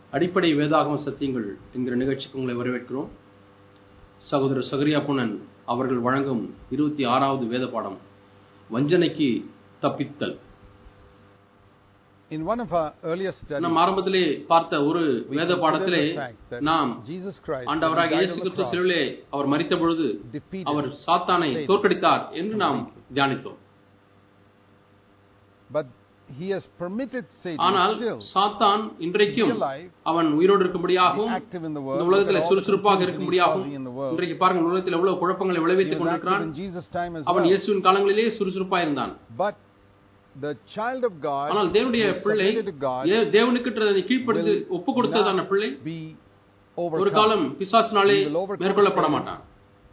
அடிப்படை வேதாகம சத்தியங்கள் என்கிற நிகழ்ச்சிக்கு உங்களை வரவேற்கிறோம் சகோதரர் சகரியா புனன் அவர்கள் வழங்கும் இருபத்தி ஆறாவது வேத பாடம் வஞ்சனைக்கு தப்பித்தல் In one of our earlier studies, நம் ஆரம்பத்திலே பார்த்த ஒரு we வேத considered பாடத்திலே the fact that நாம் Jesus Christ, when he ஆண்டவராக died இயேசு on the கிறிஸ்து cross, சிலுவிலே அவர் மரித்த பொழுது defeated அவர் சாத்தானை Satan. தோற்கடித்தார் என்று நாம் தியானித்தோம் But he has permitted Satan ஆனால் still சாத்தான் இன்றைக்கும் Real life. அவன் உயிரோடு be இருக்கும்படியாகவும் active in the இந்த world. உலகத்திலே look at all the சுறுசுறுப்பாக confusion he's இருக்கும்படியாகவும் causing in the world. இன்றைக்கு பாருங்க உலகத்தில் எவ்வளவு குழப்பங்களை He விளைவித்துக் was active கொண்டிருக்கிறான் in Jesus' time as அவன் well. இயேசுவின் காலங்களிலே சுறுசுறுப்பா இருந்தான் But the child of God ஆனால் தேவனுடைய who பிள்ளை submitted to God ஏ- தேவனுக்கு கீழ்ப்படுத்தி will ஒப்பு கொடுத்ததான not பிள்ளை be ஒரு overcome. காலம் பிசாசினாலே He will overcome மேற்கொள்ளப்பட Satan. மாட்டான்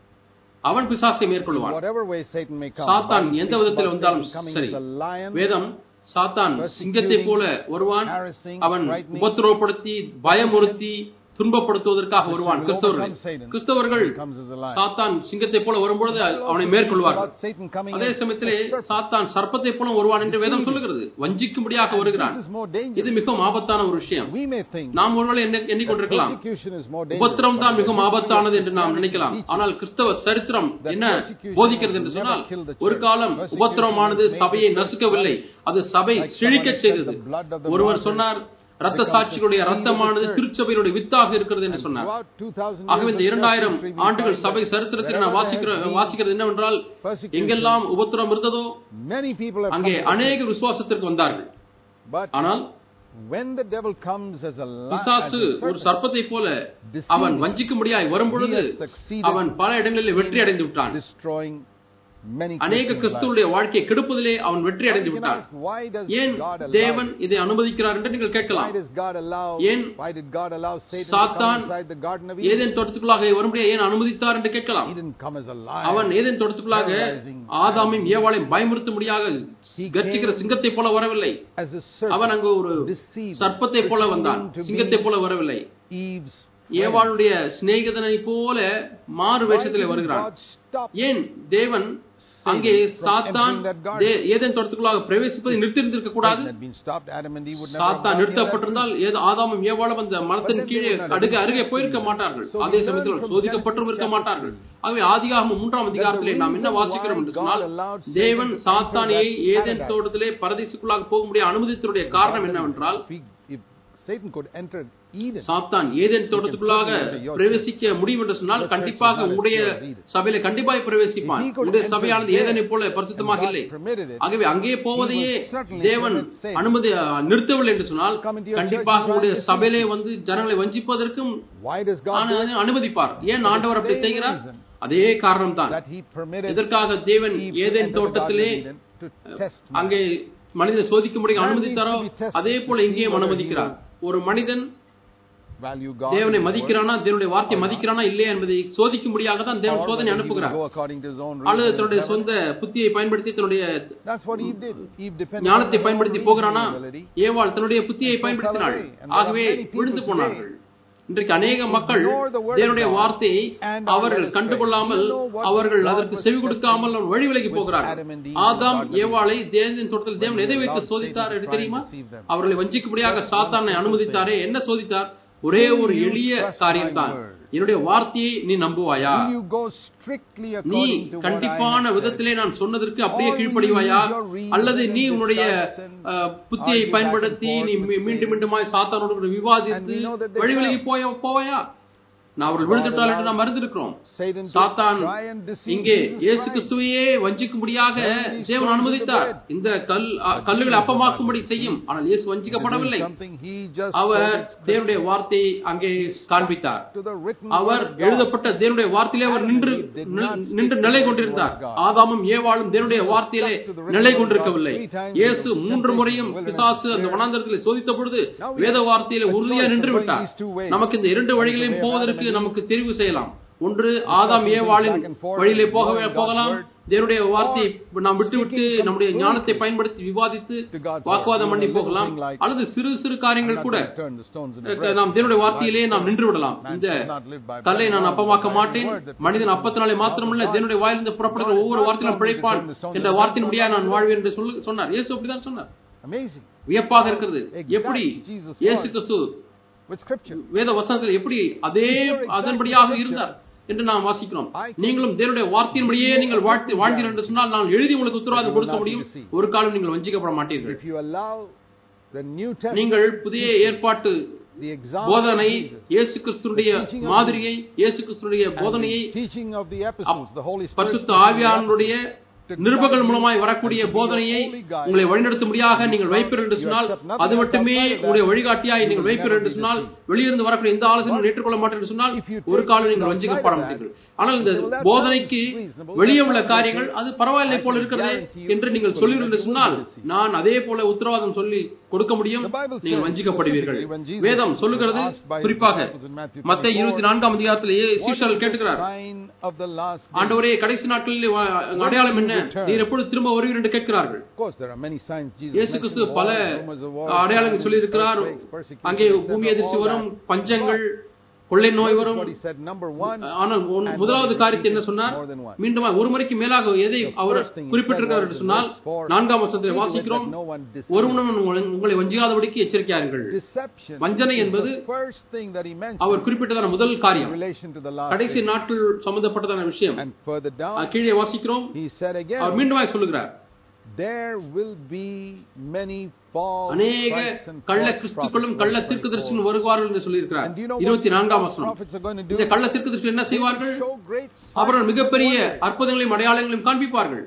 அவன் பிசாசை மேற்கொள்வான் Whatever way Satan may come. சாத்தான் the Bible எந்த speaks விதத்தில் about வந்தாலும் Satan coming சரி as a lion, வேதம் சாத்தான் persecuting, சிங்கத்தை போல வருவான் harassing, அவன் frightening, உபத்திரவப்படுத்தி பயமுறுத்தி துன்பப்படுத்துவதற்காக This வருவான் will கிறிஸ்தவர்கள் overcome Satan. கிறிஸ்தவர்கள் He comes as a lion. சாத்தான் சிங்கத்தை போல வரும்பொழுது The Bible அவனை also மேற்கொள்வார்கள் speaks about Satan coming அதே as சமயத்திலே a serpent. சாத்தான் சர்ப்பத்தை போல வருவான் என்று வேதம் Deceiving. சொல்லுகிறது வஞ்சிக்கும்படியாக வருகிறான் This is more இது dangerous. மிகவும் ஆபத்தான ஒரு விஷயம் We may think நாம் ஒருவேளை என்ன- எண்ணிக்கொண்டிருக்கலாம் persecution is more dangerous. உபத்திரம் தான் but மிகவும் the ஆபத்தானது history of என்று நாம் Christianity நினைக்கலாம் teaches ஆனால் கிறிஸ்தவ சரித்திரம் that என்ன persecution போதிக்கிறது என்று has never சொன்னால் killed the ஒரு church. காலம் Persecution உபத்திரமானது has made சபையை the church நசுக்கவில்லை flourish. அது சபை Like செழிக்க someone said, செய்தது the blood of the ஒருவர் martyrs சொன்னார் ரத்த becomes the சாட்சிகளுடைய seed of the ரத்தமானது church. திருச்சபையினுடைய வித்தாக இருக்கிறது என்று And சொன்னார் throughout 2000 ஆகவே years இந்த of இரண்டாயிரம் church history, we ஆண்டுகள் find சபை that சரித்திரத்தில் wherever நான் there வாசிக்கிற has been வாசிக்கிறது என்னவென்றால் persecution, எங்கெல்லாம் உபத்திரம் இருந்ததோ many people have come அங்கே to the அநேக faith. விசுவாசத்திற்கு வந்தார்கள் But ஆனால் when the devil comes as a lion, as பிசாசு a ஒரு serpent, சர்ப்பத்தை போல அவன் வஞ்சிக்கும்படியாய் வரும் பொழுது he has succeeded அவன் பல இடங்களில் வெற்றி அடைந்து விட்டான் destroying many அநேக Christians' lives. கிறிஸ்துவுடைய வாழ்க்கையை கெடுப்பதிலே அவன் வெற்றி Now அடைந்து you can விட்டான் ask, why does ஏன் God allow தேவன் it? இதை அனுமதிக்கிறார் என்று நீங்கள் Why கேட்கலாம் does God allow? ஏன் Why did God allow Satan to சாத்தான் come inside the Garden of Eden? ஏதேன் தோட்டத்துக்குள்ளாக வரும்படியா ஏன் அனுமதித்தார் என்று கேட்கலாம் He didn't come as a அவன் lion. ஏதேன் தோட்டத்துக்குள்ளாக terrorizing ஆதாமையும் ஏவாளையும் பயமுறுத்தும்படியாக கர்ச்சிக்கிற சிங்கத்தை போல வரவில்லை As a serpent அவன் அங்கு ஒரு deceived, சர்ப்பத்தை போல வந்தான் pretending to சிங்கத்தை be போல வரவில்லை Eve's ஏவாளுடைய சிநேகிதனை போல மாறு Why வேஷத்திலே didn't வருகிறான் God stop ஏன் தேவன் அங்கே from சாத்தான் entering that garden? தே- ஏதேன் தோட்டத்துக்குள்ளாக பிரவேசிப்பதை நிறுத்தியிருந்திருக்க கூடாது Satan had been stopped, Adam and Eve would never have சாத்தான் gone near that நிறுத்தப்பட்டிருந்தால் ஏதோ ஆதாமும் ஏவாளும் அந்த மரத்தின் But then கீழே they would not அடுக்க have அருகே been போயிருக்க tested. மாட்டார்கள் So we அதே learn சமயத்தில் from சோதிக்கப்பட்டும் Genesis இருக்க chapter மாட்டார்கள் three ஆகவே ஆதிகாகமம் மூன்றாம் அதிகாரத்திலே நாம் என்ன reason வாசிக்கிறோம் why என்று God சொன்னால் allowed Satan தேவன் to enter சாத்தானையை that ஏதேன் paradise. தோட்டத்திலே பரதேசுக்குள்ளாக போக முடிய அனுமதித்தனுடைய காரணம் என்னவென்றால் If, he- if Satan could enter Eden, சாத்தான் ஏதேன் தோட்டத்துக்குள்ளாக பிரவேசிக்க முடியும் என்று சொன்னால் கண்டிப்பாக உங்களுடைய சபையில கண்டிப்பாக பிரவேசிப்பான் உங்களுடைய சபையானது ஏதேனை போல பரிசுத்தமாக இல்லை permitted it, ஆகவே அங்கே போவதையே He will certainly தேவன் permit Satan அனுமதி அஹ், நிறுத்தவில்லை என்று சொன்னால் come into your கண்டிப்பாக church and உங்களுடைய deceive சபையிலே வந்து ஜனங்களை வஞ்சிப்பதற்கும் why does God do it? ஆன- அனுமதிப்பார் ஏன் ஆண்டவர் அப்படி same செய்கிறார் reason அதே காரணம் தான் That he permitted எதற்காக தேவன் Eve to ஏதேன் enter the தோட்டத்திலே Garden of Eden to test man. அங்கே மனிதனை சோதிக்கும்படி Man அனுமதித்தாரோ needs to be tested அதே போல to see இங்கேயும் whether he அனுமதிக்கிறார் ஒரு மனிதன் value God தேவனை and his word, மதிக்கிறானா தேவனுடைய வார்த்தை or not. மதிக்கிறானா இல்லையா என்பதை சோதிக்கும்படியாக தான் or தேவன் whether சோதனை he will அனுப்புகிறார் go according to his own அல்லது reason தன்னுடைய and சொந்த புத்தியை பயன்படுத்தி தன்னுடைய That's what Eve did. Eve depended ஞானத்தை on her own பயன்படுத்தி reasoning போகிறானா ability. ஏவாள் தன்னுடைய புத்தியை And so பயன்படுத்தினாள் fell away. And there are ஆகவே many people விழுந்து today போனார்கள் இன்றைக்கு அநேக மக்கள் ignore the word of தேவனுடைய God வார்த்தையை and are அவர்கள் led astray. கண்டுகொள்ளாமல் You know what அவர்கள் God அதற்கு was செவி கொடுக்காமல் testing வழி விலகி with போகிறார்கள் Adam and Eve Adam in the Garden of ஏவாளை தேவனின் தோட்டத்தில் தேவன் When எதை he வைத்து allowed சோதித்தார் Satan என்று to try and தெரியுமா deceive them. அவர்களை வஞ்சிக்கும்படியாக Just one சாத்தானை simple அனுமதித்தாரே என்ன சோதித்தார் ஒரே Will ஒரு you எளிய trust காரியம்தான் my word? என்னுடைய வார்த்தையை நீ நம்புவாயா Will you go strictly நீ according to what I கண்டிப்பான have said? விதத்திலே நான் சொன்னதற்கு அப்படியே Or will கீழ்ப்படிவாயா you use your reason அல்லது நீ and உன்னுடைய discuss and அஹ், புத்தியை argue back பயன்படுத்தி and நீ forth மீ- with மீண்டும் Satan? மீண்டுமாய் சாத்தானோடு கூட விவாதித்து And we know that they வழி விலகி fell. போய போவாயா நான் அவர்கள் God விழுந்துட்டால் என்று allowed நாம் அறிந்திருக்கிறோம் Satan to சாத்தான் try and deceive இங்கே Jesus இயேசு Christ. கிறிஸ்துவையே வஞ்சிக்கும்படியாக Then these தேவன் stones அனுமதித்தார் with the bread. இந்த கல் அ, கல்லுகளை அப்பமாக்கும்படி செய்யும் ஆனால் இயேசு To do வஞ்சிக்கப்படவில்லை something, he just our quoted scripture தேவனுடைய வார்த்தையை அங்கே காண்பித்தார் to the written our word of God. எழுதப்பட்ட தேவனுடைய வார்த்தையிலே அவர் நின்று நில்- நின்று நிலை கொண்டிருந்தார் ஆதாமும் ஏவாளும் தேவனுடைய வார்த்தையிலே நிலை கொண்டிருக்கவில்லை இயேசு மூன்று முறையும் பிசாசு அந்த வனாந்தரத்திலே சோதித்த பொழுது வேத வார்த்தையிலே உறுதியாக நின்று விட்டார் நமக்கு இந்த இரண்டு வழிகளையும் போவதற்கு நமக்கு தெரிவு செய்யலாம் ஒன்று ஆதாம் ஏவாளின் வழியிலே போக போகலாம் தேவனுடைய வார்த்தையை நாம் விட்டுவிட்டு நம்முடைய ஞானத்தை பயன்படுத்தி விவாதித்து வாக்குவாதம் பண்ணி போகலாம் அல்லது சிறு சிறு காரியங்கள் கூட Turn the stones into ah, bread. நாம் தேவனுடைய வார்த்தையிலே நாம் நின்று விடலாம் Man இந்த shall not live by bread கல்லை நான் alone, அப்பமாக்க but by மாட்டேன் every word that மனிதன் அப்பத்தினாலே மாத்திரமல்ல தேவனுடைய வாயிலிருந்து புறப்படுகிற ஒவ்வொரு வார்த்தையிலும் பிழைப்பான் என்ற வார்த்தையின் முடியா நான் வாழ்வேன் என்று சொல்லு சொன்னார் இயேசு அப்படிதான் சொன்னார் Amazing. வியப்பாக இருக்கிறது எப்படி Jesus இயேசு கிறிஸ்து with Scripture. வேத வசனத்தில் எப்படி அதே அதன்படியாக இருந்தார் என்று நாம் வாசிக்கிறோம் நீங்களும் தேவனுடைய வார்த்தையின்படியே நீங்கள் வாழ்த்து வாழ்ந்தீர்கள் என்று சொன்னால் நான் எழுதி உங்களுக்கு உத்தரவாதம் கொடுக்க முடியும் ஒரு காலம் நீங்கள் வஞ்சிக்கப்பட மாட்டீர்கள் If you allow the New Testament, நீங்கள் புதிய ஏற்பாட்டு the example போதனை of Jesus, இயேசு கிறிஸ்துடைய மாதிரியை இயேசு கிறிஸ்துடைய and போதனையை the teaching of the epistles, the Holy Spirit, பரிசுத்த ஆவியானுடைய நிருபங்கள் மூலமாய் வரக்கூடிய போதனையை உங்களை வழிநடத்தும்படியாக நீங்கள் வைப்பீர்கள் என்று சொன்னால் அது மட்டுமே உங்களுடைய வழிகாட்டியாய் நீங்கள் வைப்பீர்கள் என்று சொன்னால் வெளியிருந்து வரக்கூடிய எந்த ஆலோசனையும் ஏற்றுக்கொள்ள மாட்டேன் என்று சொன்னால் ஒரு காலம் நீங்கள் வஞ்சிக்கப்பட மாட்டீர்கள் ஆனால் இந்த போதனைக்கு வெளியே உள்ள காரியங்கள் அது பரவாயில்லை போல இருக்கிறது என்று நீங்கள் சொல்லுவீர்கள் என்று சொன்னால் நான் அதே போல உத்தரவாதம் சொல்லி கொடுக்க முடியும் The Bible நீங்கள் says வஞ்சிக்கப்படுவீர்கள் specifically when Jesus வேதம் சொல்லுகிறது was asked by his குறிப்பாக disciples in Matthew மத்த 24, இருபத்தி நான்காம் அதிகாரத்திலேயே What சீஷர்கள் is the கேட்டுக்கிறார் sign of the last day? ஆண்டவரே கடைசி நாட்களில் வ- அடையாளம் என்ன நீர் எப்பொழுது திரும்ப வருவீர் என்று கேட்கிறார்கள் Of course, there are many signs Jesus இயேசு mentioned, கிறிஸ்து பல wars, rumors of war, அடையாளங்கள் famines, சொல்லி இருக்கிறார் earthquakes, persecution, அங்கே etc., பூமி அதிர்ச்சி all வரும் that. பஞ்சங்கள் கொள்ளை நோய் Notice வரும் what he said, number one, ஆனால் ஒன்- முதலாவது காரியத்தை என்ன சொன்னார் more than one. மீண்டும் ஒரு முறைக்கு மேலாக எதை The our first thing he குறிப்பிட்டிருக்கிறார் said என்று was in சொன்னால் verse four, நான்காம் வருஷத்தை see to it வாசிக்கிறோம் that no one deceives. ஒருவனும் உங்களை- உங்களை வஞ்சியாதபடிக்கு எச்சரிக்கையார்கள் Deception வஞ்சனை is என்பது the first thing that he our mentioned குறிப்பிட்டதான முதல் in காரியம் relation to the last கடைசி day. நாட்கள் சம்பந்தப்பட்டதான விஷயம் And further அஹ், down, கீழே வாசிக்கிறோம் he said அவர் again, மீண்டுமாய் சொல்லுகிறார் there will be many false அநேக Christs and கள்ள false கிறிஸ்துக்களும் prophets. கள்ள Verse தீர்க்கதரிசனும் 24. வருவார்கள் என்று சொல்லியிருக்கிறார் And do you know இருபத்தி what நான்காம் false வசனம் prophets are going to do? இந்த கள்ள தீர்க்கதரிசி என்ன They செய்வார்கள் will show great அவர்கள் signs மிகப்பெரிய and wonders அற்புதங்களையும் அடையாளங்களையும் காண்பிப்பார்கள்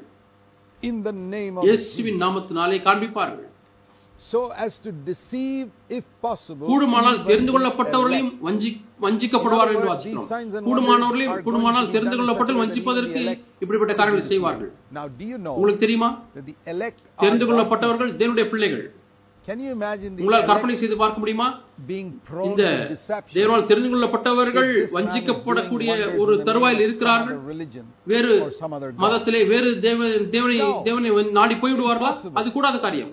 in the name of இயேசுவின் நாமத்தினாலே காண்பிப்பார்கள் so as to deceive if possible கூடுமானால் even தெரிந்து the கொள்ளப்பட்டவர்களையும் elect. வஞ்சி வஞ்சிக்கப்படுவார்கள் என்று In other words, these வாசிக்கிறோம் signs and கூடுமானவர்களையும் wonders are கூடுமானால் going to be தெரிந்து done கொள்ளப்பட்டு such a way that வஞ்சிப்பதற்கு even the elect இப்படிப்பட்ட காரியங்களை செய்வார்கள் now do you know உங்களுக்கு தெரியுமா that the elect are தெரிந்து God's கொள்ளப்பட்டவர்கள் தேவனுடைய பிள்ளைகள் people? can you imagine the உங்களால் elect கற்பனை செய்து பார்க்க முடியுமா being prone இந்த to deception தேவனால் தெரிந்து கொள்ளப்பட்டவர்கள் if this man is வஞ்சிக்கப்படக்கூடிய doing wonders ஒரு in the name தருவாயில் of some இருக்கிறார்கள் other religion வேறு or some other God. மதத்திலே வேறு தேவ தேவனை No. தேவனை நாடி போய்விடுவார்களா Impossible. அது கூடாத காரியம்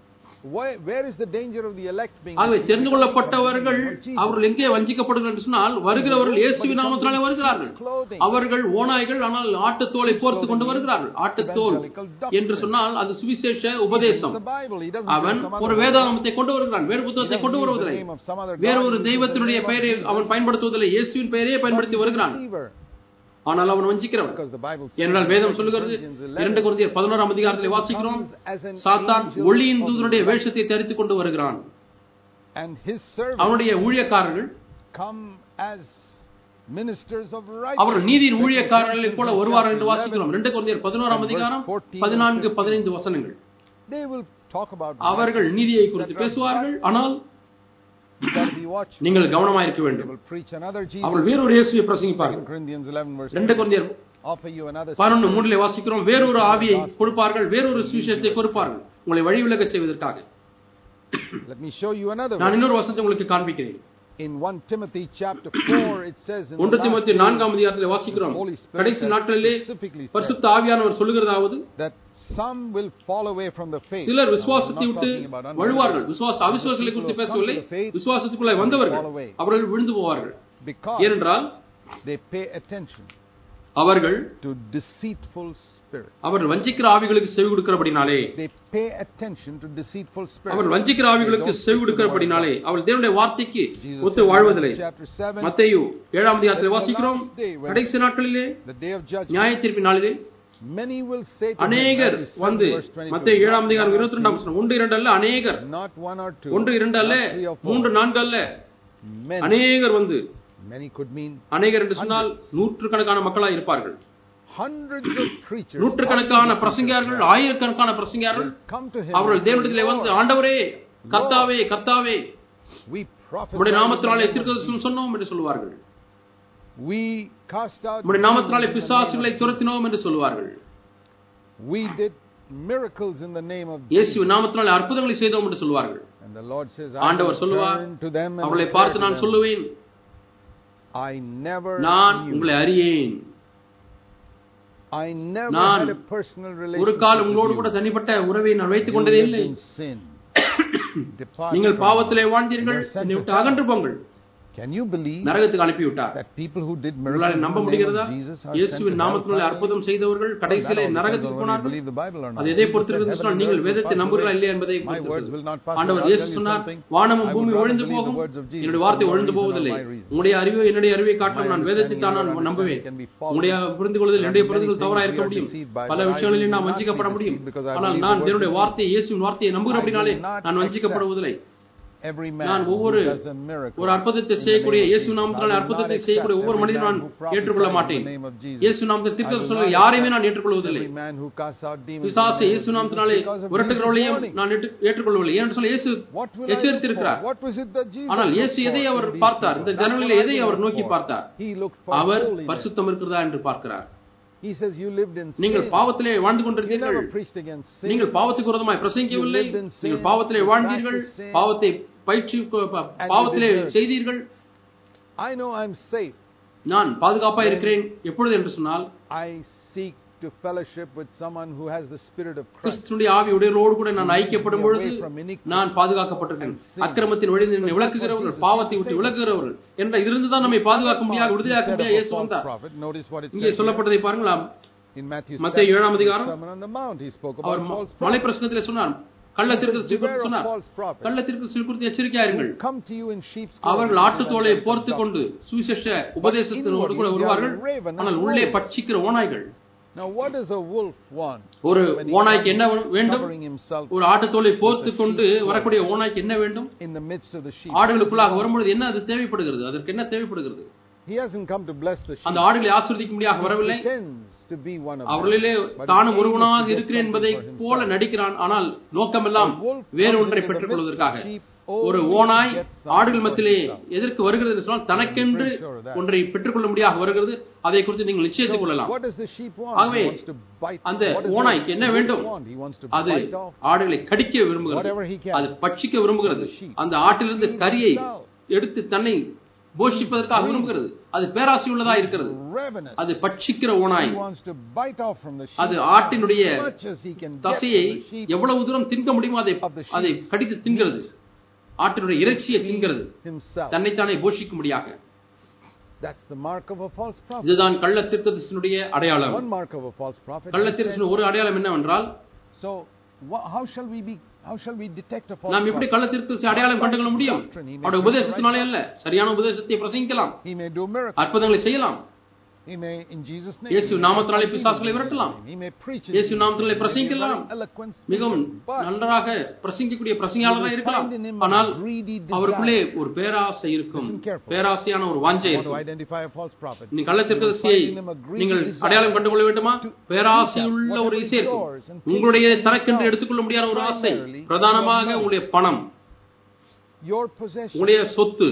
Why, where is the danger of the elect being ஆகவே deceived? தெரிந்து கொள்ளப்பட்டவர்கள் From Jesus. அவர்கள் எங்கே வஞ்சிக்கப்படுகிறார்கள் என்று சொன்னால் வருகிறவர்கள் இயேசுவின் நாமத்தினாலே வருகிறார்கள் அவர்கள் ஓநாய்கள் ஆனால் ஆட்டுத்தோலை போர்த்து கொண்டு வருகிறார்கள் ஆட்டுத்தோல் என்று சொன்னால் அது சுவிசேஷ உபதேசம் The Bible, he doesn't அவன் bring some ஒரு other வேதாகமத்தை கொண்டு வருகிறான் வேறு He புத்தகத்தை doesn't கொண்டு use the வருவதில்லை name of some other வேறு God, ஒரு he uses the தெய்வத்தினுடைய name of பெயரை Jesus. அவன் பயன்படுத்துவதில்லை இயேசுவின் பெயரையே பயன்படுத்தி But he's a வருகிறான் deceiver, ஆனால் அவன் வஞ்சிக்கிறவன் because the Bible says ஏனென்றால் in வேதம் 2 சொல்லுகிறது Corinthians 11, இரண்டு குருந்தியர் பதினோராம் அதிகாரத்தில் வாசிக்கிறோம் comes as an சாத்தான் angel ஒளியின் of தூதனுடைய light, வேஷத்தை தரித்துக் கொண்டு வருகிறான் and his servants அவனுடைய ஊழியக்காரர்கள் come as ministers of அவர்கள் righteousness. நீதியின் 2 ஊழியக்காரர்களைப் போல Corinthians வருவார்கள் என்று chapter வாசிக்கிறோம் 11, ரெண்டு குழந்தையர் பதினோராம் and verse அதிகாரம் 14 பதினான்கு and பதினைந்து வசனங்கள் They will talk about அவர்கள் righteousness, நீதியை குறித்து etc. பேசுவார்கள் ஆனால் You got to be watchful. நீங்கள் கவனமாயிருக்க They வேண்டும் will preach another அவர்கள் Jesus. வேறொரு இயேசுவை 2 பிரசங்கிப்பார்கள் Corinthians 11 verse ரெண்டு 8. குழந்தையர் Offer you another பதினொன்று மூன்றிலே வாசிக்கிறோம் வேறொரு ஆவியை கொடுப்பார்கள் வேறொரு சுவிசேஷத்தை கொடுப்பார்கள் உங்களை வழி விலகச் செய்வதற்காக Let me show you another நான் one. இன்னொரு வசனத்தை உங்களுக்கு காண்பிக்கிறேன் In 1 Timothy chapter 4 it says in the ஒன்று last திமுத்தி days, நான்காம் அதிகாரத்தில் வாசிக்கிறோம் the Holy Spirit கடைசி has நாட்களிலே specifically said பரிசுத்த ஆவியானவர் சொல்லுகிறதாவது that some will fall away from the faith. சிலர் Now, I'm விசுவாசத்தை not விட்டு talking about unbelievers. வழுவார்கள் விசுவாச அவிசுவாசிகளை குறித்து பேசவில்லை விசுவாசத்துக்குள்ளே வந்தவர்கள் அவர்கள் விழுந்து போவார்கள் Because ஏனென்றால் they pay attention அவர்கள் to deceitful spirits. அவர்கள் வஞ்சிக்கிற ஆவிகளுக்கு செவி கொடுக்கிறபடினாலே They pay attention to deceitful spirits. அவர்கள் வஞ்சிக்கிற ஆவிகளுக்கு They don't செவி speak the கொடுக்கிறபடினாலே word of அவள் தேவனுடைய வார்த்தைக்கு God. Jesus ஒத்து said in வாழ்வதில்லை Matthew chapter 7, மத்தேயு ஏழாம் அதிகாரத்தில் வாசிக்கிறோம் last day when- கடைசி நாட்களிலே the day of judgment, நியாய தீர்ப்பு நாளிலே many will say to him, அநேகர் Matthew 7 வந்து verse 22, மத்திய ஏழாம் not அதிகாரம் one or இருபத்தி ரெண்டாம் two, வசனம் ஒன்று இரண்டு அல்ல அநேகர் not one or two, ஒன்று இரண்டு அல்ல not three or four, மூன்று நான்கு அல்ல many. அநேகர் வந்து Many could mean அநேகர் என்று சொன்னால் நூற்றுக்கணக்கான மக்களாய் இருப்பார்கள் hundreds of preachers. நூற்றுக்கணக்கான thousands of பிரசங்கியார்கள் preachers ஆயிரக்கணக்கான பிரசங்கியார்கள் will come to him அவர்கள் and say, தேவனிடத்திலே வந்து "Lord, ஆண்டவரே கர்த்தாவே கர்த்தாவே we prophesy உம்முடைய in the நாமத்தினாலே name of தீர்க்கதரிசனம் சொன்னோம் என்று சொல்லுவார்கள் Jesus. We cast out உம்முடைய நாமத்தினாலே demons in the பிசாசுகளை name of துரத்தினோம் என்று சொல்லுவார்கள் Jesus. We did miracles in the name of Jesus. இயேசு நாமத்தினாலே அற்புதங்களை செய்தோம் என்று சொல்லுவார்கள் And the Lord says, I ஆண்டவர் will சொல்லுவார் turn to them and அவளை declare பார்த்து to நான் them, சொல்லுவேன் I never நான் knew. உங்களை அறியேன் I never நான் had a personal ஒரு relationship கால் with உங்களோடு you. கூட தனிப்பட்ட உறவை நான் வைத்துக் You கொண்டதே lived இல்லை in sin. Depart நீங்கள் from பாவத்திலே me. வாழ்ந்தீர்கள் You're sent என்னை to விட்டு hell. அகன்று போங்கள் Can you believe நரகத்துக்கு அனுப்பிவிட்டார் that people who did உங்களால் miracles in நம்ப the name முடிகிறதா of Jesus are sent to இயேசுவின் நாமத்தினாலே hellfire? அற்புதம் செய்தவர்கள் That கடைசியிலே all depends on நரகத்துக்கு whether you போனார்கள் believe the Bible or not. அது எதை Jesus பொறுத்திருக்கிறது said, சொன்னால் "Heaven நீங்கள் and earth will வேதத்தை pass நம்புகிறா away. இல்லையா என்பதை My words will not pass ஆண்டவர் away. I'll இயேசு tell you சொன்னார் something. வானமும் I would பூமி rather ஒழிந்து believe the போகும் words of Jesus என்னுடைய for வார்த்தை no ஒழிந்து reason or போவதில்லை my reason. உங்களுடைய அறிவோ என்னுடைய அறிவை My காட்டும் நான் வேதத்தை understanding தான் and நான் your நம்புவேன் understanding can be false. உங்களுடைய புரிந்து கொள்வதில் என்னுடைய There are புரிந்து many தவறா things இருக்க we are முடியும் deceived by, பல but I விஷயங்களில் will நாம் not வஞ்சிக்கப்பட be முடியும் deceived because I ஆனால் believe நான் the words என்னுடைய of வார்த்தையை இயேசுவின் வார்த்தையை நம்புகிறபடினாலே I will not நான் வஞ்சிக்கப்படுவதில்லை Every நான் man ஒவ்வொரு who does a miracle ஒரு அற்புதத்தை in the செய்யக்கூடிய name of இயேசு Jesus, நாமத்தினாலே I will அற்புதத்தை not செய்யக்கூடிய accept ஒவ்வொரு every மனிதனும் man நான் who prophesies ஏற்றுக்கொள்ள in the மாட்டேன் name of Jesus. இயேசு நாமத்தை I தீர்க்க will சொல்ல not யாரையுமே accept நான் ஏற்றுக்கொள்வதில்லை every man who casts out demons in the பிசாசை name of இயேசு Jesus நாமத்தினாலே because of Jesus' விரட்டுகிறவர்களையும் warning. நான் ஏற்று- ஏற்றுக்கொள்ளவில்லை ஏன்னு சொல்ல இயேசு What will I look எச்சரித்திருக்கிறார் for? What was it that Jesus ஆனால் looked இயேசு எதை for அவர் in these பார்த்தார் இந்த people? That's ஜனங்களில் what I எதை will அவர் look நோக்கி for. பார்த்தார் He looked for our holiness. பரிசுத்தம் இருக்கிறதா என்று பார்க்கிறார் He says you lived in நீங்கள் sin. பாவத்திலே வாழ்ந்து You கொண்டிருந்தீர்கள் never preached against sin. நீங்கள் பாவத்துக்கு விரோதமாய் பிரசங்கிக்கவில்லை You lived in sin, நீங்கள் பாவத்திலே you வாழ்ந்தீர்கள் practiced sin, பாவத்தை பயிற்சி ப- you பாவத்திலே did good. செய்தீர்கள் I know I'm safe. நான் பாதுகாப்பா இருக்கிறேன் எப்பொழுது என்று சொன்னால் I seek to fellowship with someone who has the spirit of Christ. கிறிஸ்துடைய ஆவி உடையலோடு கூட நான் ஐக்கியப்படும் பொழுது away from iniquity நான் பாதுகாக்கப்பட்டிருக்கேன் and sin. அக்கிரமத்தின் வழி என்னை But விளக்குகிறவர்கள் that's what பாவத்தை Jesus விட்டு said. விலகுகிறவர்கள் என்ற இருந்துதான் நம்மை பாதுகாக்க முடியாது He விடுதலையாக்க said of முடியாது a இயேசு false வந்தார் prophet. Notice what it இங்கே says here. சொல்லப்பட்டதை பாருங்கள் in Matthew மத்தேயு 7, ஏழாம் the அதிகாரம். Sermon on the Mount. He spoke about அவர் ம- false மலை prophets. பிரசங்கத்திலே சொன்னார் கள்ளத்திற்கு Beware of சொன்னார் false prophets. கள்ளத்திற்கு குறித்து எச்சரிக்கையாயிருங்கள் who come to you in sheep's அவர்கள் clothing, ஆட்டுத்தோலை but போர்த்து conduct கொண்டு சுவிசேஷ உபதேசத்தினோடு கூட வருவார்கள் ஆனால் உள்ளே பட்சிக்கிற ஓநாய்கள் Now, what does a wolf want? ஒரு When he ஓநாய்க்கு என்ன comes வேண்டும் covering himself ஒரு ஆட்டுத்தோலை போர்த்து கொண்டு வரக்கூடிய ஓநாய்க்கு என்ன வேண்டும் in the midst of the sheep. ஆடுகளுக்குள்ளாக வரும்பொழுது என்ன அது தேவைப்படுகிறது அதற்கு என்ன தேவைப்படுகிறது He hasn't come to bless the sheep. அந்த ஆடுகளை ஆசிர்வதிக்கும்படியாக He வரவில்லை pretends to be one of them. அவர்களிலே But தானும் his aim is ஒருவனாக to get இருக்கிறேன் என்பதை something for போல himself. நடிக்கிறான் ஆனால் நோக்கமெல்லாம் A wolf வேறு comes ஒன்றை into the பெற்றுக் midst of கொள்வதற்காக sheep ஒரு only to ஓனாய் get something ஆடுகள் for மத்தியிலே himself. எதற்கு வருகிறது என்று சொன்னால் தனக்கென்று I'm pretty sure of that. ஒன்றை பெற்றுக்கொள்ள முடியாக வருகிறது அதை குறித்து நீங்கள் நிச்சயித்துக் கொள்ளலாம் What does the sheep want? ஆகவே, He wants to bite. அந்த What does ஓநாய்க்கு the என்ன wolf வேண்டும்? want? He wants to அது bite off. ஆடுகளை கடிக்க விரும்புகிறது Whatever he can. அது பட்சிக்க விரும்புகிறது The sheep. அந்த ஆட்டிலிருந்து கரியை himself. எடுத்து தன்னை போஷிப்பதற்காக விரும்புகிறது அது பேராசி உள்ளதா இருக்கிறது Ravenous. அது பட்சிக்கிற ஓனாய் He wants to bite off from the sheep அது ஆட்டினுடைய as much as he can get தசையை from the sheep எவ்வளவு தூரம் தின்க முடியுமோ அதை of the sheep. அதை கடித்து தின்கிறது ஆட்டினுடைய இறைச்சியை தின்கிறது himself. தன்னைத்தானே போஷிக்கும்படியாக That's the mark of a false prophet. இதுதான் கள்ள தீர்க்கதரிசனுடைய அடையாளம் One mark of a false prophet. கள்ள he said. தீர்க்கதரிசன ஒரு அடையாளம் என்னவென்றால் So, wha- how shall we be? How shall we detect a false நாம் எப்படி prophet? கள்ள தீர்க்கதரிசி அடையாளம் கண்டுகொள்ள முடியும் அவருடைய உபதேசத்தினாலே அல்ல சரியான உபதேசத்தை பிரசங்கிக்கலாம் He may do miracles. அற்புதங்களை செய்யலாம் He may, in Jesus' name. இயேசு he may நாமத்தினாலே cast out பிசாசுகளை demons. விரட்டலாம். He may preach. in இயேசு Jesus' நாமத்தினாலே name. He may be a பிரசங்கிக்கலாம். very eloquent speaker. மிகவும் But நன்றாக பிரசங்கிக்கூடிய you பிரசங்கியாளராக will இருக்கலாம் find in him ஆனால் a greedy அவருக்குள்ளே desire. ஒரு பேராசை இருக்கும் Listen carefully. பேராசையான ஒரு வாஞ்சை I want to இருக்கும் identify a false prophet. நீ கள்ள You will தீர்க்கதரிசியை find in him a greedy நீங்கள் desire அடையாளம் கண்டுகொள்ள வேண்டுமா to பேராசையுள்ள eat up ஒரு whatever இசை is இருக்கும் yours and take உங்களுடைய it for தனக்கென்று himself. எடுத்துக்கொள்ள முடியாத ஒரு ஆசை Primarily, பிரதானமாக your money. உங்களுடைய பணம் Your possession. உங்களுடைய சொத்து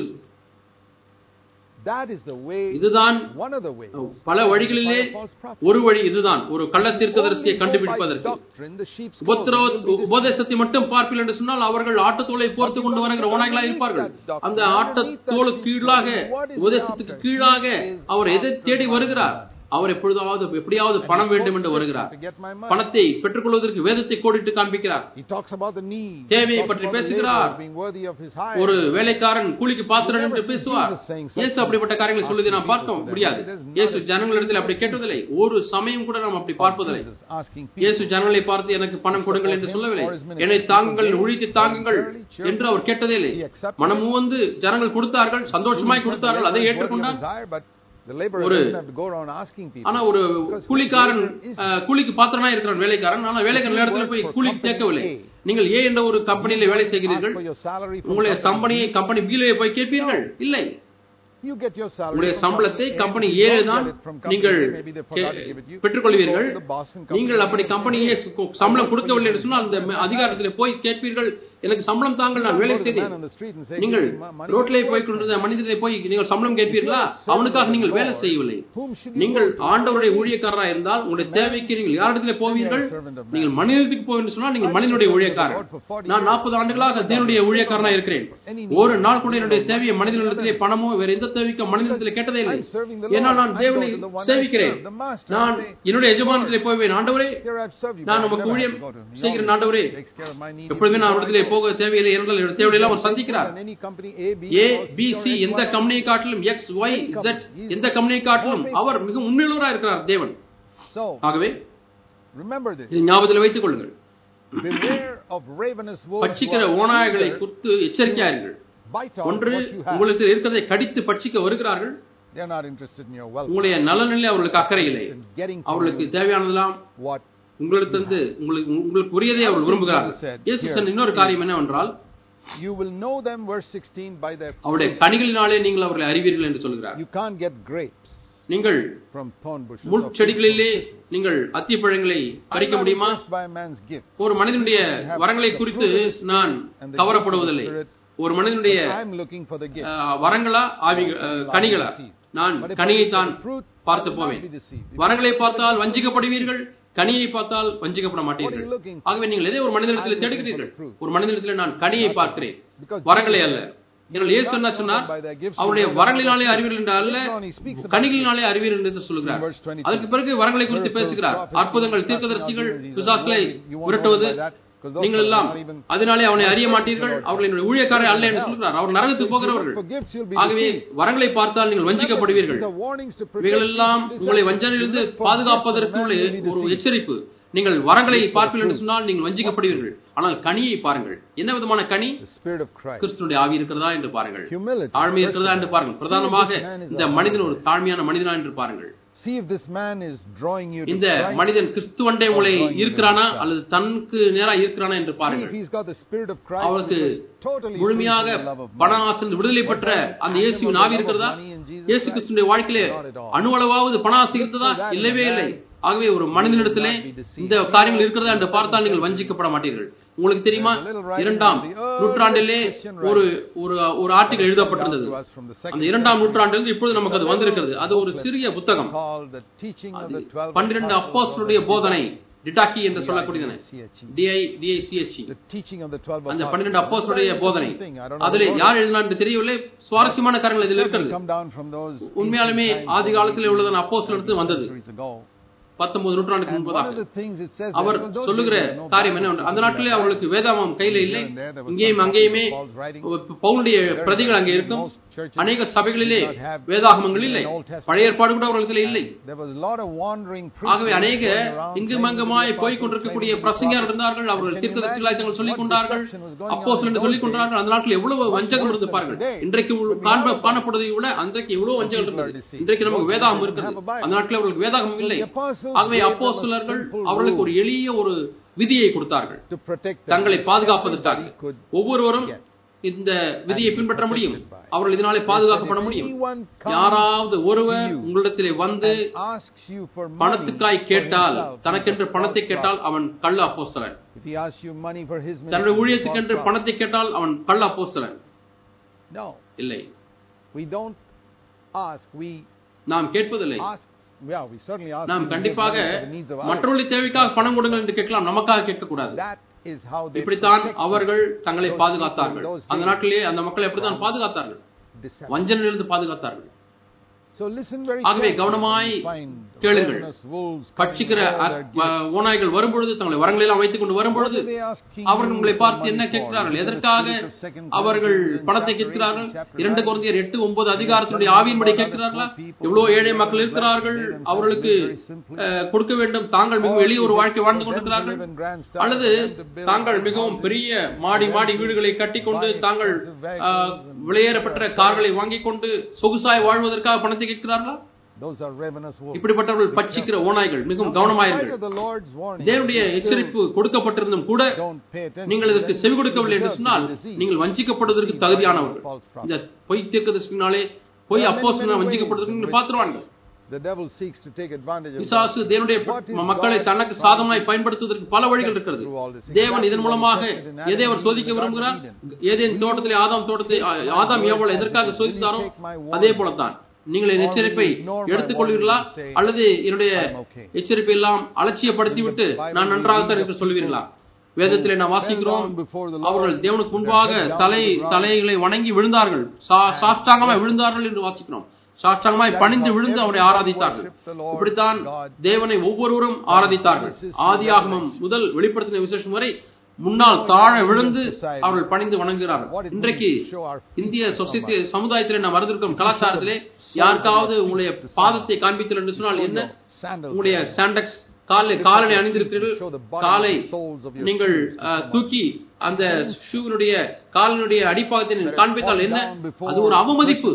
That is the way. இதுதான் One of the ways. பல வழிகளிலே to identify a false prophet. ஒரு வழி இதுதான் ஒரு கள்ள தீர்க்கதரிசியை Only go by கண்டுபிடிப்பதற்கு doctrine, the sheep's உபத்திரவ clothing will be deceived. உபதேசத்தை மட்டும் பார்ப்பில் என்று சொன்னால் அவர்கள் ஆட்டுத்தோலை போர்த்து கொண்டு வருகிற ஓநாய்களாக இருப்பார்கள் அந்த ஆட்டத்தோலுக்கு கீழாக உபதேசத்துக்கு கீழாக அவர் எதை தேடி வருகிறார் அவர் எப்பொழுதாவது எப்படியாவது பணம் வேண்டும் என்று வருகிறார் To get my money. பணத்தை பெற்றுக்கொள்வதற்கு வேதத்தை கோடிட்டு காண்பிக்கிறார் He talks about the need. தேவையை He talks பற்றி about the பேசுகிறார். laborer being worthy of his hire. ஒரு வேலைக்காரன் கூலிக்கு பாத்திரன் என்று பேசுவார் இயேசு அப்படிப்பட்ட காரியங்களை சொல்வதை நாம் பார்க்க முடியாது இயேசு ஜனங்களிடத்தில் அப்படி கேட்டதில்லை ஒரு சமயம் கூட நாம் அப்படி பார்ப்பதில்லை Jesus asking இயேசு people. ஜனங்களை பார்த்து எனக்கு பணம் கொடுங்கள் என்று சொல்லவில்லை என்னை தாங்குங்கள் உழித்து தாங்குங்கள் என்று அவர் கேட்டதே இல்லை மனமும் வந்து ஜனங்கள் கொடுத்தார்கள் சந்தோஷமாய் கொடுத்தார்கள் அதை ஏற்றுக்கொண்டார் But the laborer ஒரு- doesn't have to go around asking people. ஆனா ஒரு கூலிக்காரன் அஹ், கூலிக்கு பாத்திரனா இருக்கிறான் வேலைக்காரன் ஆனா வேலைக்காரன் இடத்துல போய் கூலி கேட்கவில்லை நீங்கள் ஏ என்ற ஒரு கம்பெனியில வேலை Ask செய்கிறீர்கள் for your salary from உங்களுடைய company சம்பனியை கம்பெனி பீலே போய் கேட்பீர்கள் இல்லை B. You get your salary உங்களுடைய from சம்பளத்தை company A. Company You A don't தான் get it from company நீங்கள் A. Maybe they forgot to give it you. பெற்றுக்கொள்வீர்கள் Go to the boss and company நீங்கள் A அப்படி and company say, A சம்பளம் கொடுக்கவில்லை என்று சொன்னால் அந்த அதிகாரத்தில் போய் கேட்பீர்கள் எனக்கு சம்பளம் தாங்கள் நான் வேலை Go to the man செய்தேன் on the street and say, நீங்கள் "Give me my money." ரோட்லே போய் கொண்டிருந்த மனிதனை போய் நீங்கள் சம்பளம் கேட்பீர்களா அவனுக்காக நீங்கள் வேலை செய்யவில்லை Whom should you நீங்கள் go to? ஆண்டவருடைய ஊழியக்காரராக இருந்தால் உங்களுடைய தேவைக்கு நீங்கள் யாரிடத்தில் போவீர்கள் நீங்கள் மனிதத்துக்கு போவீர்கள் சொன்னால் நீங்கள் மனிதனுடைய ஊழியக்காரன் நான் நாற்பது ஆண்டுகளாக தேவனுடைய ஊழியக்காரனா இருக்கிறேன் ஒரு நாள் கூட என்னுடைய தேவையை மனிதனிடத்திலே பணமோ வேற எந்த தேவைக்கும் மனிதனிடத்திலே கேட்டதே இல்லை I'm serving the ஏன்னா Lord. நான் I தேவனை go to the one I சேவிக்கிறேன் serve, the master. நான் I say, என்னுடைய எஜமானத்திலே போவேன் ஆண்டவரே Here I've served you. நான் but I உமக்கு never ஊழியம் have to go to him. He செய்கிற always ஆண்டவரே takes care of my needs எப்பொழுதுமே நான் before I அவரிடத்திலே go. போக தேவையில்லை என்றால் என்னுடைய தேவையெல்லாம் அவர் சந்திக்கிறார் And any company A, B, A or C B or C X, எந்த Y, கம்பெனியை காட்டிலும் எக்ஸ் ஒய் Z எந்த கம்பெனியை காட்டிலும் அவர் மிக உண்மையுள்ளவராக இருக்கிறார் தேவன் So ஆகவே remember this. இதை ஞாபகத்தில் வைத்துக் கொள்ளுங்கள் Beware of ravenous wolves who பட்சிக்கிற are ஓநாய்களை eager குறித்து எச்சரிக்கையாயிருங்கள் bite out ஒன்று what you have. உங்களுக்கு இருக்கிறதை கடித்து பட்சிக்க வருகிறார்கள் They are not interested in your wealth. உங்களுடைய நலனிலே அவர்களுக்கு அக்கறை இல்லை In getting from அவர்களுக்கு you தேவையானதெல்லாம் what உங்களிடத்திலிருந்து உங்களுக்கு உங்களுக்கு உரியதை அவர்கள் விரும்புகிறார்கள் இயேசு சொன்ன இன்னொரு காரியம் என்னவென்றால் you will know them, verse 16, by their அவருடைய கனிகளினாலே நீங்கள் அவர்களை அறிவீர்கள் என்று சொல்கிறார் You can't get grapes நீங்கள் from thorn bushes. முள் or figs செடிகளிலே from thistles. நீங்கள் அத்திப்பழங்களை I'm பறிக்க not முடியுமா impressed by a man's gift. ஒரு மனிதனுடைய வரங்களை குறித்து நான் கவரப்படுவதில்லை ஒரு மனிதனுடைய I'm looking for the gift. அஹ், வரங்களா ஆவி அஹ், கனிகளா நான் But if I கனியை look for தான் the fruit, பார்த்து I will போவேன் not be deceived. வரங்களை பார்த்தால் வஞ்சிக்கப்படுவீர்கள் கனியை பார்த்தால் வஞ்சிக்கப்பட மாட்டீர்கள் looking for? ஆகவே நீங்கள் எதை ஒரு மனிதனிடத்தில் I'm looking தேடுகிறீர்கள் for the fruit. ஒரு மனிதனிடத்தில் நான் கனியை பார்க்கிறேன் Because வரங்களை Jesus அல்ல said, என்னால் "You இயேசு will என்ன not know சொன்னார் them by their gifts, அவருடைய you will know வரங்களினாலே them by அறிவீர்கள் என்று அல்ல Later on he speaks about கனிகளினாலே அறிவீர்கள் என்று சொல்லுகிறார் In verse 22. அதுக்கு பிறகு வரங்களை குறித்து Miracles, பேசுகிறார் prophecy, அற்புதங்கள் casting out தீர்க்கதரிசிகள் demons, he said, பிசாசுகளை "You won't know விரட்டுவது them by that, 'cause those நீங்கள் fellows எல்லாம் are not even அதனாலே அவனை அறிய worthy மாட்டீர்கள் of the Lord." அவர்கள் என்னுடைய ஊழியக்காரர் அல்ல என்று Hell. சொல்கிறார் அவர் நரகத்துக்கு If you look போகிறவர்கள் for gifts, you'll be ஆகவே deceived. வரங்களை பார்த்தால் நீங்கள் வஞ்சிக்கப்படுவீர்கள் These are warnings to protect இவைகள் you எல்லாம் from உங்களை deception. வஞ்சனையிலிருந்து If you look for பாதுகாப்பதற்கு gifts, உள்ள man will be ஒரு deceived. எச்சரிப்பு நீங்கள் வரங்களை பார்ப்பீர்கள் என்று சொன்னால் நீங்கள் வஞ்சிக்கப்படுவீர்கள் ஆனால் கனியை பாருங்கள் என்ன விதமான கனி The Spirit of Christ. கிறிஸ்துடைய ஆவி இருக்கிறதா என்று பாருங்கள் Humility. தாழ்மை இருக்கிறதா என்று பாருங்கள் பிரதானமாக See if this man is இந்த a மனிதன் ஒரு தாழ்மையான மனிதனா என்று பாருங்கள் See if this man is drawing you to இந்த Christ. மனிதன் கிறிஸ்துவண்டை உங்களை இருக்கிறானா அல்லது தனக்கு நேரா இருக்கிறானா என்று See if பாருங்கள் he's got the Spirit of Christ. அவருக்கு who is totally முழுமையாக free from the love of money. பண ஆசைந்து விடுதலை பெற்ற அந்த இயேசுவின் ஆவி இருக்கிறதா இயேசு கிறிஸ்துடைய வாழ்க்கையிலே அணுவளவாவது பண ஆசை இருந்ததா இல்லவே இல்லை ஆகவே ஒரு மனிதனிடத்திலே இந்த காரியங்கள் இருக்கிறதா என்று பார்த்தால் நீங்கள் வஞ்சிக்கப்பட மாட்டீர்கள் உங்களுக்கு தெரியுமா இரண்டாம் நூற்றாண்டிலே ஒரு ஒரு ஒரு ஆர்டிகல் எழுதப்பட்டிருந்தது To us from the second அந்த இரண்டாம் நூற்றாண்டிலிருந்து இப்பொழுது நமக்கு அது வந்திருக்கிறது அது ஒரு சிறிய புத்தகம் called the teaching of the twelve பன்னிரண்டு apostles அப்போஸ்தலருடைய of the போதனை டிடாக்கி என்று சொல்லக்கூடியதன CHE. DI DICHE The teaching of the twelve அந்த apostles. பன்னிரண்டு அப்போஸ்தலருடைய Very போதனை interesting thing. I don't know அதிலே who wrote யார் எழுதினார் என்று தெரியவில்லை சுவாரஸ்யமான காரியங்கள் இதில் it. இருக்கிறது Come down from those உண்மையாலுமே ancient times, ஆதி காலத்திலே உள்ளதான அப்போஸ்தலருக்கு வந்தது centuries ago. பத்தொன்பது நூற்றாண்டுக்கு And one of முன்பதாக the things it says our there, those சொல்லுகிற days there was no காரியம் Bible. என்ன அந்த நாட்டிலே அவர்களுக்கு வேதாமம் கையில இல்லை Here and there, there was இங்கேயும் some அங்கேயுமே Paul's writing. பவுனுடைய பிரதிகள் அங்கே இருக்கும் Most churches அநேக சபைகளிலே did not have வேதாகமங்கள் இல்லை an Old Testament. பழைய ஏற்பாடு கூட அவர்களுக்கு இல்லை There was a lot of wandering ஆகவே preachers அநேக going around இங்கும் claiming to be அங்குமாய் apostles, போய் கொண்டிருக்கக்கூடிய claiming to be பிரசங்கர் prophets. இருந்தார்கள் அவர்கள் Can you தீர்க்கதரிசிகளாய் தங்கள் imagine சொல்லிக் what கொண்டார்கள் deception was going on அப்போ in என்று those சொல்லிக் கொண்டார்கள் அந்த நாட்டில் எவ்வளவு வஞ்சகம் இருந்து பாருங்கள் இன்றைக்கு உள்ள- காண்ப காணப்படுவதை விட அன்றைக்கு எவ்வளவு வஞ்சகம் இருந்தது இன்றைக்கு நமக்கு வேதாகம் இருக்கிறது அந்த நாட்டில் அவர்களுக்கு வேதாகம் இல்லை ஆகவே அப்போ அவர்களுக்கு ஒரு எளிய ஒரு விதியை கொடுத்தார்கள் to protect them. தங்களை பாதுகாப்பதற்காக Everybody could ஒவ்வொருவரும் இந்த விதியை பின்பற்ற முடியும் அவர்கள் இதனாலே பாதுகாக்கப்பட முடியும் anyone comes யாராவது ஒருவர் உங்களிடத்திலே வந்து and asks you for money பணத்துக்காய் for கேட்டால் himself, தனக்கென்று he's a பணத்தை false கேட்டால் அவன் கள்ள அப்போஸ்தலன் prophet. If he asks you money for his தன்னுடைய ministry, he's a ஊழியத்துக்கென்று false prophet. பணத்தை கேட்டால் அவன் கள்ள அப்போஸ்தலன் No, இல்லை we don't ask. We நாம் கேட்பதில்லை ask. Yeah, we certainly ask. நாம் people to give கண்டிப்பாக money for the needs of others. மற்றவர்களுடைய தேவைக்காக பணம் கொடுங்கள் என்று கேட்கலாம் நமக்காக கேட்கக்கூடாது That is how they இப்படித்தான் protect அவர்கள் தங்களை those பாதுகாத்தார்கள் people in those அந்த days. நாட்டிலே அந்த மக்களை அப்படித்தான் பாதுகாத்தார்கள் deception. வஞ்சனையிலிருந்து பாதுகாத்தார்கள் So listen very ஆகவே carefully. கவனமாய் You find கேளுங்கள். ravenous wolves coming பட்சிக்கிற with all a- their gifts. ஓநாய்கள் வரும்பொழுது தங்களை வரங்களெல்லாம் வைத்துக் கொண்டு What வரும்பொழுது do they ask King அவர்கள் Louis உங்களை for பார்த்து money என்ன for? கேட்கிறார்கள் Is it the எதற்காக spirit of second அவர்கள் Corinthians in பணத்தை chapter கேட்கிறார்கள் eight and chapter இரண்டு nine? குழந்தையர் எட்டு ஒன்பது அதிகாரத்தினுடைய ஆவியின்படி கேட்கிறார்களா எவ்வளவு ஏழை மக்கள் இருக்கிறார்கள் அவர்களுக்கு அஹ், கொடுக்க வேண்டும் தாங்கள் மிகவும் எளிய ஒரு வாழ்க்கை வாழ்ந்து கொண்டிருக்கிறார்கள் அல்லது தாங்கள் மிகவும் பெரிய மாடி மாடி வீடுகளை கட்டிக்கொண்டு தாங்கள் அஹ், விலையேறப்பட்ட கார்களை வாங்கிக் கொண்டு சொகுசாய் வாழ்வதற்காக பணத்தை கேட்கிறார்களா Those are ravenous wolves. இப்படிப்பட்டவர்கள் பட்சிக்கிற ஓநாய்கள் மிகவும் In spite கவனமாயிருங்கள் of the Lord's warning, தேவனுடைய you still எச்சரிப்பு கொடுக்கப்பட்டிருந்தும் கூட don't pay attention. நீங்கள் இதற்கு Then செவி you கொடுக்கவில்லை என்று deserve to சொன்னால் be deceived. நீங்கள் வஞ்சிக்கப்படுவதற்கு தகுதியானவர்கள் False prophet. இந்த பொய் தீர்க்கதரிசினாலே பொய் அப்போ வஞ்சிக்கப்படுவதற்கு நீங்கள் பார்த்துருவாங்க The devil seeks to take advantage of பிசாசு God. தேவனுடைய What is மக்களை God தனக்கு promising சாதமாய் பயன்படுத்துவதற்கு பல வழிகள் Yes, இருக்கிறது through all this. தேவன் Exactly இதன் what he மூலமாக tested in Adam எதை அவர் and சோதிக்க Eve in the விரும்புகிறார் Garden of ஏதேன் தோட்டத்திலே ஆதாம் தோட்டத்தை ஆதாம் ஏவல் எதற்காக சோதித்தாரோ அதே போலத்தான் நீங்கள் என் எச்சரிப்பை எடுத்துக்கொள்வீர்களா அல்லது என்னுடைய எச்சரிப்பை எல்லாம் அலட்சியப்படுத்தி விட்டு நான் நன்றாகத்தான் என்று சொல்வீர்களா வேதத்திலே நாம் வாசிக்கிறோம் அவர்கள் தேவனுக்கு முன்பாக தலை தலைகளை வணங்கி விழுந்தார்கள் சா- சாஷ்டாங்கமாய் விழுந்தார்கள் என்று வாசிக்கிறோம் சாஷ்டாங்கமாய் பணிந்து விழுந்து அவரை ஆராதித்தார்கள் இப்படித்தான் தேவனை ஒவ்வொருவரும் ஆராதித்தார்கள் ஆதியாகமம் முதல் வெளிப்படுத்தின விசேஷம் வரை முன்னால் தாழ விழுந்து அவர்கள் பணிந்து வணங்குகிறார்கள் What it means இன்றைக்கு to show our feet இந்திய to சொசைட்டி சமுதாயத்திலே நாம் அறிந்திருக்கும் கலாச்சாரத்திலே யாருக்காவது உங்களுடைய பாதத்தை காண்பித்தல் என்று சொன்னால் என்ன sandals உங்களுடைய சாண்டக்ஸ் காலை காலனை அணிந்திருக்கிறீர்கள் காலை நீங்கள் அஹ், தூக்கி அந்த ஷூவினுடைய காலினுடைய அடிப்பாகத்தை காண்பித்தால் என்ன அது ஒரு அவமதிப்பு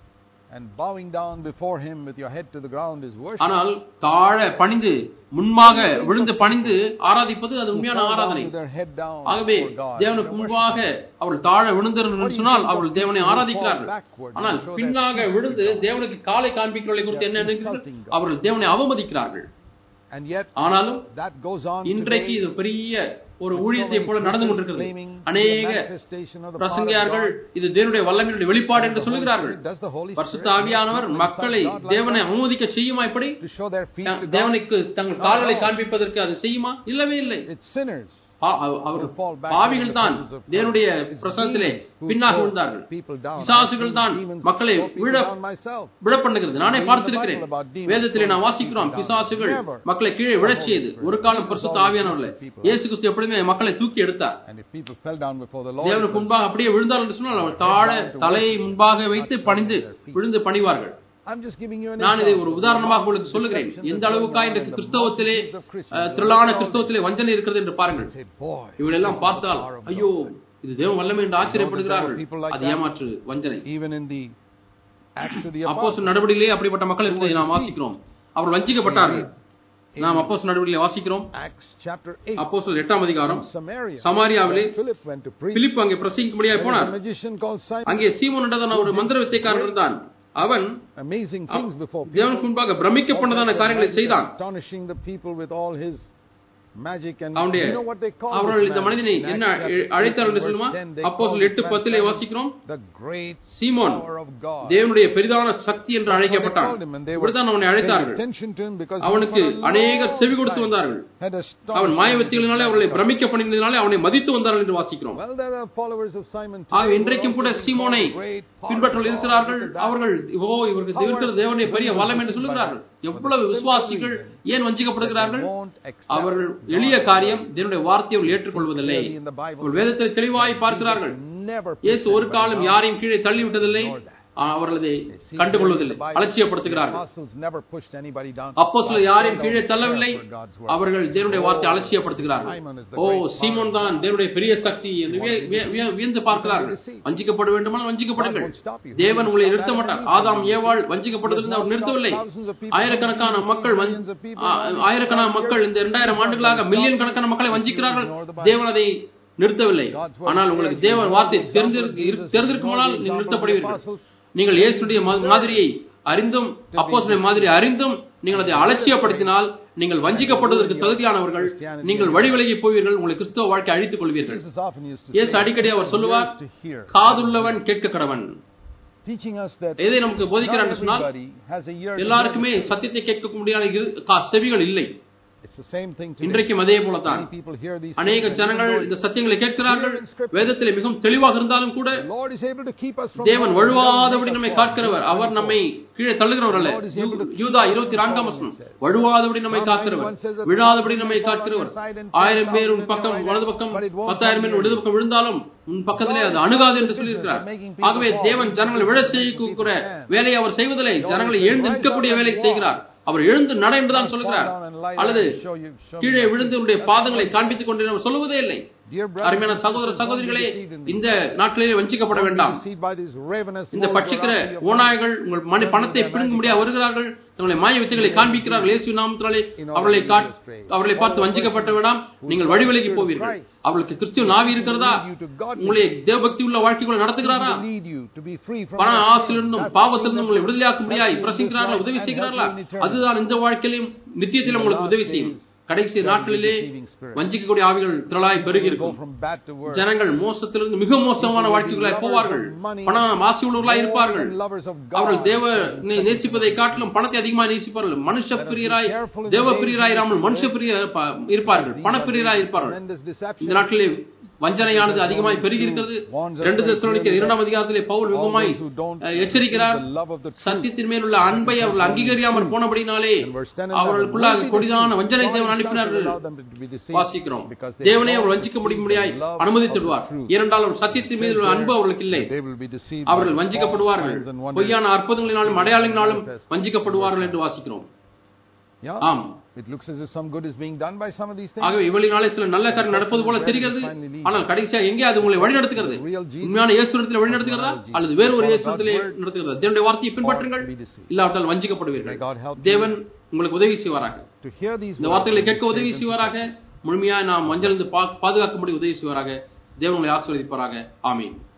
and bowing down before him with your head to the ground is worship. ஆனால் தாழ பணிந்து முன்பாக விழுந்து பணிந்து ஆராதிப்பது அது Who உண்மையான fall down ஆராதனை with their head down ஆகவே before God. தேவனுக்கு They're முன்பாக அவர்கள் தாழ விழுந்தார்கள் சொன்னால் அவர்கள் தேவனை ஆராதிக்கிறார்கள் ஆனால் பின்னாக விழுந்து தேவனுக்கு காலை காண்பிக்கிறவர்களை குறித்து என்ன நினைக்கிறீர்கள் அவர்கள் தேவனை அவமதிக்கிறார்கள் worshiping. And yet, ஆனாலும் that goes on இன்றைக்கு today இது பெரிய ஒரு with so ஊழியத்தை many போல நடந்து preachers கொண்டிருக்கிறது claiming the அநேக manifestation of the power of பிரசங்கியார்கள் God. இது தேவனுடைய வல்லமையுடைய வெளிப்பாடு என்று The Holy சொல்லுகிறார்கள் Spirit- does the Holy பரிசுத்த Spirit ஆவியானவர் make மக்களை people inside God like தேவனை that? அவமதிக்க செய்யுமா இப்படி to show their feet the- to God? தேவனுக்கு தங்கள் கால்களை காண்பிப்பதற்கு அது செய்யுமா இல்லவே இல்லை It's sinners. பா- அவ- அவர்கள் who fall back பாவிகள் into the தான் presence of God. தேவனுடைய It's பிரசனத்திலே demons who பின்னாக throw விழுந்தார்கள் people down. பிசாசுகள் I've seen தான் demons மக்களை throw people விழ down myself. விழ பண்ணுகிறது நானே Read in the பார்த்திருக்கிறேன் Bible about demons வேதத்திலே நான் throwing வாசிக்கிறோம் people down. பிசாசுகள் Never. மக்களை கீழே விழச் செய்து ஒரு காலம் பரிசுத்த ஆவியானவர்களே people. இயேசு கிறிஸ்து எப்பொழுதுமே மக்களை தூக்கி எடுத்தார் And if people fell down before the Lord, தேவனுக்கு it was- முன்பாக அப்படியே விழுந்தார் என்று சொன்னால் அவர் தாழ தலையை முன்பாக வைத்து பணிந்து விழுந்து பணிவார்கள் I'm just giving you an நான் இதை example ஒரு of the உதாரணமாக wrong உங்களுக்கு சொல்லுகிறேன் deceptions எந்த that go அளவுக்காக on இன்றைக்கு in the கிறிஸ்தவத்திலே multitudes of Christians. அஹ், திரளான கிறிஸ்தவத்திலே வஞ்சனை இருக்கிறது என்று பாருங்கள் Say, boy, இவளெல்லாம் this is the பார்த்தால் power of ஐயோ God. இது தேவ வல்லமை என்று ஆச்சரியப்படுகிறார்கள் people like அது that? ஏமாற்று வஞ்சனை Even in the Acts of the oppose Apostles, நடவடிக்கையிலே அப்படிப்பட்ட மக்கள் இருந்ததை நாம் வாசிக்கிறோம் அவர் வஞ்சிக்கப்பட்டார்கள் நாம் அப்போஸ் நடவடிக்கையிலே வாசிக்கிறோம் Acts chapter 8, அப்போஸ் எட்டாம் அதிகாரம் Samaria. சமாரியாவிலே When Philip went to preach. Philip அங்கே பிரசங்கிக்கும்படியாக There was போனார் a magician called Simon. அங்கே சீமோன் என்றதான ஒரு மந்திர வித்தைக்காரன் இருந்தான் அவன் Amazing things before people. தேவனுக்கு முன்பாக பிரமிக்கப்பட்டதான காரியங்களை செய்தான் Astonishing the people with all his magic and அவனுடைய you know what they call அவர்கள் this இந்த man? மனிதனை In என்ன Acts chapter அழைத்தார்கள் என்று 8 சொல்லுமா verse 10, they அப்போ call எட்டு this man பத்திலே Simon வாசிக்கிறோம் the great Simon power of God. தேவனுடைய பெரிதான சக்தி என்று That's what they அழைக்கப்பட்டான் called him, and they were இப்படித்தான் அவனை paying அழைத்தார்கள் attention to him because he அவனுக்கு for a அநேகர் long செவி கொடுத்து time வந்தார்கள் had astonished அவன் them மாயவத்திகளினாலே with அவர்களை his பிரமிக்க பண்ணினதினாலே அவனை மதித்து வந்தார்கள் என்று வாசிக்கிறோம் Well, there are followers of Simon ஆக who இன்றைக்கும் are கூட also being சீமோனை called great power பின்பற்றல் of God. இருக்கிறார்கள் Look at that. அவர்கள் ஓ இவருக்கு இருக்கிற தேவனுடைய பெரிய வல்லம் என்று சொல்லுகிறார்கள் எவ்வளவு விசுவாசிகள் ஏன் வஞ்சிக்கப்படுகிறார்கள் அவர்கள் எளிய காரியம் தேவனுடைய வார்த்தையை அவர்கள் ஏற்றுக்கொள்வதில்லை அவர்கள் வேதத்தில் தெளிவாய் பார்க்கிறார்கள் Never இயேசு ஒரு காலம் யாரையும் கீழே தள்ளிவிட்டதில்லை அவர்கள் அதை கண்டுகொள்வதில்லை அலட்சியப்படுத்துகிறார்கள் Apostles never pushed anybody down. அப்போ சில யாரையும் கீழே தள்ளவில்லை அவர்கள் தேவனுடைய வார்த்தை அலட்சியப்படுத்துகிறார்கள் ஓ சீமோன் தான் தேவனுடைய பெரிய சக்தி என்று விய- விய- விய- வியந்து பார்க்கிறார்கள் வஞ்சிக்கப்பட வேண்டுமானால் வஞ்சிக்கப்படுங்கள் தேவன் உங்களை நிறுத்த மாட்டார் ஆதாம் ஏவாள் வஞ்சிக்கப்பட்டதிலிருந்து அவர் நிறுத்தவில்லை ஆயிரக்கணக்கான மக்கள் வஞ்சி- ஆ- ஆயிரக்கணக்கான மக்கள் இந்த இரண்டாயிரம் ஆண்டுகளாக மில்லியன் கணக்கான மக்களை வஞ்சிக்கிறார்கள் தேவன் அதை நிறுத்தவில்லை ஆனால் உங்களுக்கு தேவன் வார்த்தை தெரிந்திருக்கு இரு- தெரிந்திருக்குமானால் நீங்கள் நிறுத்தப்படுவீர்கள் நீங்கள் இயேசுடைய மா- மாதிரியை அறிந்தும் அப்போஸ்தலருடைய மாதிரி அறிந்தும் நீங்கள் அதை அலட்சியப்படுத்தினால் நீங்கள் வஞ்சிக்கப்படுவதற்கு தகுதியானவர்கள் நீங்கள் வழி விலகி போவீர்கள் உங்களை கிறிஸ்தவ வாழ்க்கை அழித்துக் கொள்வீர்கள் Jesus often used to இயேசு say, அடிக்கடி அவர் சொல்லுவார் ears to hear, காதுள்ளவன் கேட்க கடவன் teaching us that எதை நமக்கு போதிக்கிறார் என்று not சொன்னால் everybody has a ear to எல்லாருக்குமே hear. சத்தியத்தை கேட்க முடியாத இரு- கா- செவிகள் இல்லை It's the same thing today. இன்றைக்கும் அதே போலதான் Many people hear these அநேக things and ஜனங்கள் even though இந்த சத்தியங்களை கேட்கிறார்கள் வேதத்திலே மிகவும் தெளிவாக இருந்தாலும் கூட the Lord is able to keep us from தேவன் falling. வழுவாதபடி He நம்மை doesn't make us காக்கிறவர் fall. அவர் நம்மை கீழே தள்ளுகிறவர் அல்ல யூ- யூதா இருபத்தி நான்காம் வசனம் வழுவாதபடி நம்மை காக்கிறவர் விழாதபடி நம்மை காக்கிறவர் ஆயிரம் பேர் உன் பக்கம் வலது பக்கம் பத்தாயிரம் பேர் இடது பக்கம் விழுந்தாலும் உன் பக்கத்திலே அது அணுகாது என்று சொல்லியிருக்கிறார் ஆகவே தேவன் ஜனங்களை விழ செய்யக்கூற வேலையை அவர் செய்வதில்லை ஜனங்களை எழுந்து நிற்கக்கூடிய வேலை செய்கிறார் அவர் எழுந்து நட என்றுதான் சொல்லுகிறார் அல்லது கீழே விழுந்து உன்னுடைய பாதங்களை காண்பித்துக் கொண்டு அவர் சொல்லுவதே இல்லை Dear brothers அருமையான and சகோதர sisters, சகோதரிகளே don't be deceived in இந்த நாட்களிலே வஞ்சிக்கப்பட Don't be வேண்டாம் deceived by these ravenous இந்த wolves பட்சிக்கிற around you. ஓநாய்கள் உங்கள் மணி பணத்தை பிடுங்க முடியாது வருகிறார்கள் தங்களை மாய வித்தைகளை காண்பிக்கிறார்கள் இயேசு நாமத்தினாலே அவர்களை காட் அவர்களை பார்த்து வஞ்சிக்கப்பட்ட வேண்டாம் நீங்கள் வழி விலகி போவீர்கள் அவர்களுக்கு கிறிஸ்துவ நாவி இருக்கிறதா உங்களை தேவபக்தி உள்ள வாழ்க்கைக்குள்ள நடத்துகிறாரா To lead you to be free from பண your ஆசிலிருந்தும் sins. பாவத்திலிருந்தும் உங்களை விடுதலையாக்க முடியாது பிரசங்கிக்கிறார்களா உதவி செய்கிறார்களா அதுதான் இந்த வாழ்க்கையிலும் நித்தியத்திலும் உங்களுக்கு உதவி செய்யும் கடைசி நாட்களிலே வஞ்சிக்கக்கூடிய ஆவிகள் திரளாய் பெருகி Go இருக்கும் from bad to worse. ஜனங்கள் மோசத்திலிருந்து மிக மோசமான வாழ்க்கைகளாய் போவார்கள் பணம் ஆசி உள்ளவர்களாய் இருப்பார்கள் Lovers of அவர்கள் God. தேவ நே- நேசிப்பதை காட்டிலும் பணத்தை அதிகமாக நேசிப்பார்கள் மனுஷ பிரியராய் தேவ பிரியராய் இராமல் மனுஷ பிரிய இருப்பார்கள் பணப்பிரியராய் இருப்பார்கள் Tremendous deception. இந்த நாட்டிலே வஞ்சனையானது அதிகமாய் பெருகி இருக்கிறது ரெண்டு தெசலோனிக்கர் இரண்டாம் அதிகாரத்திலே Pavul All மிகமாய் those who don't ah, எச்சரிக்கிறார் receive the love of the truth சத்தியத்தின் மேல் உள்ள அன்பை அவர்கள் அங்கீகரியாமல் போனபடினாலே and verse 10 and 11 அவர்களுக்குள்ளாக will be கொடிதான deceived. வஞ்சனை God தேவன் himself அனுப்பினார் will allow them to be deceived வாசிக்கிறோம் because they தேவனே don't அவர்கள் வஞ்சிக்க receive முடியும்படியாய் the love of அனுமதித்துடுவார் the truth. ஏனென்றால் அவர் சத்தியத்தின் மீது உள்ள அன்பு அவர்களுக்கு இல்லை They will be deceived அவர்கள் by false வஞ்சிக்கப்படுவார்கள் signs and wonders. பொய்யான அற்புதங்களினாலும் அடையாளங்களினாலும் வஞ்சிக்கப்படுவார்கள் என்று வாசிக்கிறோம் Yeah. ஆம் It looks as if some good is being done by some of these things. ஆகவே இவளினாலே சில நல்ல காரியம் நடப்பது போல தெரிகிறது ஆனால் கடைசியா எங்கே அது உங்களை வழி நடத்துகிறது உண்மையான இயேசுடத்தில் வழி நடத்துகிறதா அல்லது வேறு ஒரு இயேசுடத்திலே நடத்துகிறதா தேவனுடைய வார்த்தையை பின்பற்றுங்கள் இல்லாவிட்டால் வஞ்சிக்கப்படுவீர்கள் May God help you தேவன் உங்களுக்கு உதவி செய்வாராக to hear these இந்த words வார்த்தைகளை and கேட்க say உதவி them. செய்வாராக முழுமையாய் நாம் மஞ்சளிருந்து பாதுகாக்கும்படி உதவி செய்வாராக தேவன் உங்களை ஆசீர்வதிப்பாராக ஆமீன்